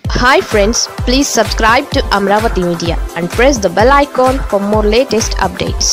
hi friends please subscribe to Amaravati media and press the bell icon for more latest updates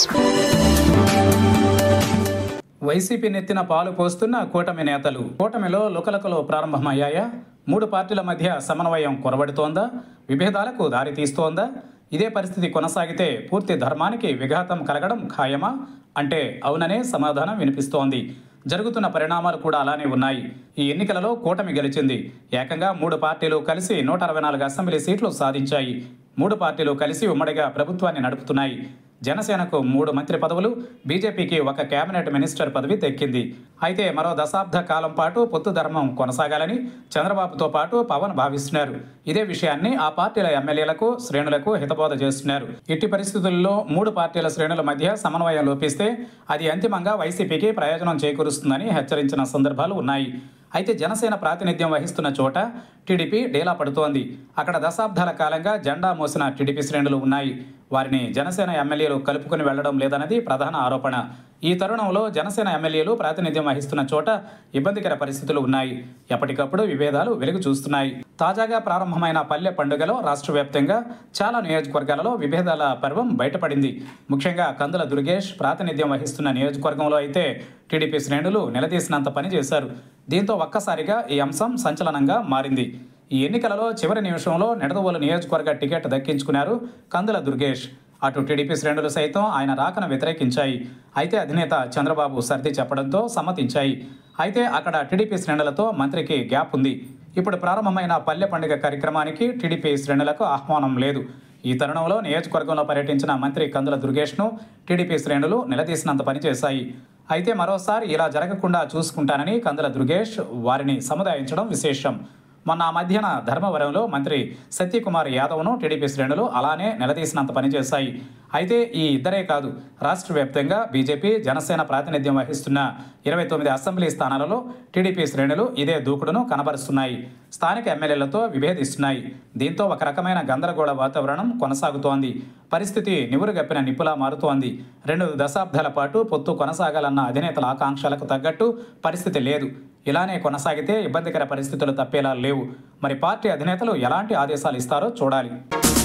YCP నెత్తిన పాలు పోస్తున్న కూటమి నేతలు కూటమిలో లుకలకలు ప్రారంభమయ్యాయా మూడు పార్టీల మధ్య సమన్వయం కొరబడుతోందా విభేదాలకు దారి తీస్తోందా ఇదే పరిస్థితి కొనసాగితే పూర్తి ధర్మానికి విఘాతం కలగడం ఖాయమా అంటే అవుననే సమాధానం వినిపిస్తోంది జరుగుతున్న పరిణామాలు కూడా అలానే ఉన్నాయి ఈ ఎన్నికలలో కూటమి గెలిచింది ఏకంగా మూడు పార్టీలు కలిసి నూట అరవై నాలుగు అసెంబ్లీ సీట్లు సాధించాయి మూడు పార్టీలు కలిసి ఉమ్మడిగా ప్రభుత్వాన్ని నడుపుతున్నాయి జనసేనకు మూడు మంత్రి పదవులు బీజేపీకి ఒక కేబినెట్ మినిస్టర్ పదవి దక్కింది అయితే మరో దశాబ్ద కాలం పాటు పొత్తు ధర్మం కొనసాగాలని చంద్రబాబుతో పాటు పవన్ భావిస్తున్నారు ఇదే విషయాన్ని ఆ పార్టీల ఎమ్మెల్యేలకు శ్రేణులకు హితబోధ చేస్తున్నారు ఇట్టి పరిస్థితుల్లో మూడు పార్టీల శ్రేణుల మధ్య సమన్వయం లోపిస్తే అది అంతిమంగా వైసీపీకి ప్రయోజనం చేకూరుస్తుందని హెచ్చరించిన సందర్భాలు ఉన్నాయి అయితే జనసేన ప్రాతినిధ్యం వహిస్తున్న చోట టీడీపీ డేలా పడుతోంది అక్కడ దశాబ్దాల కాలంగా జెండా మోసిన టీడీపీ శ్రేణులు ఉన్నాయి వారిని జనసేన ఎమ్మెల్యేలు కలుపుకుని వెళ్లడం లేదన్నది ప్రధాన ఆరోపణ ఈ తరుణంలో జనసేన ఎమ్మెల్యేలు ప్రాతినిధ్యం వహిస్తున్న చోట ఇబ్బందికర పరిస్థితులు ఉన్నాయి ఎప్పటికప్పుడు విభేదాలు వెలుగు చూస్తున్నాయి తాజాగా ప్రారంభమైన పల్లె పండుగలో రాష్ట్ర వ్యాప్తంగా చాలా నియోజకవర్గాలలో విభేదాల పర్వం బయటపడింది ముఖ్యంగా కందుల దుర్గేష్ ప్రాతినిధ్యం వహిస్తున్న నియోజకవర్గంలో అయితే టీడీపీ శ్రేణులు నిలదీసినంత పని చేశారు దీంతో ఒక్కసారిగా ఈ అంశం సంచలనంగా మారింది ఈ ఎన్నికలలో చివరి నిమిషంలో నిడదవోలు నియోజకవర్గ టికెట్ దక్కించుకున్నారు కందుల దుర్గేష్ అటు టీడీపీ శ్రేణులు సైతం ఆయన రాకను వ్యతిరేకించాయి అయితే అధినేత చంద్రబాబు సర్ది చెప్పడంతో సమ్మతించాయి అయితే అక్కడ టీడీపీ శ్రేణులతో మంత్రికి గ్యాప్ ఉంది ఇప్పుడు ప్రారంభమైన పల్లె పండుగ కార్యక్రమానికి టీడీపీ శ్రేణులకు ఆహ్వానం లేదు ఈ తరుణంలో నియోజకవర్గంలో పర్యటించిన మంత్రి కందుల దుర్గేష్ను టీడీపీ శ్రేణులు నిలదీసినంత పనిచేశాయి అయితే మరోసారి ఇలా జరగకుండా చూసుకుంటానని కందుల దుర్గేష్ వారిని సముదాయించడం విశేషం మొన్న ఆ మధ్యన ధర్మవరంలో మంత్రి సత్యకుమార్ యాదవ్ను టీడీపీ శ్రేణులు అలానే నిలదీసినంత పనిచేశాయి అయితే ఈ ఇద్దరే కాదు రాష్ట్ర వ్యాప్తంగా బీజేపీ జనసేన ప్రాతినిధ్యం వహిస్తున్న ఇరవై తొమ్మిది అసెంబ్లీ స్థానాలలో టీడీపీ శ్రేణులు ఇదే దూకుడును కనబరుస్తున్నాయి స్థానిక ఎమ్మెల్యేలతో విభేదిస్తున్నాయి దీంతో ఒక రకమైన గందరగోళ వాతావరణం కొనసాగుతోంది పరిస్థితి నివురుగప్పిన నిప్పులా మారుతోంది రెండు దశాబ్దాల పాటు పొత్తు కొనసాగాలన్న అధినేతల ఆకాంక్షలకు తగ్గట్టు పరిస్థితి లేదు ఇలానే కొనసాగితే ఇబ్బందికర పరిస్థితులు తప్పేలా లేవు మరి పార్టీ అధినేతలు ఎలాంటి ఆదేశాలు ఇస్తారో చూడాలి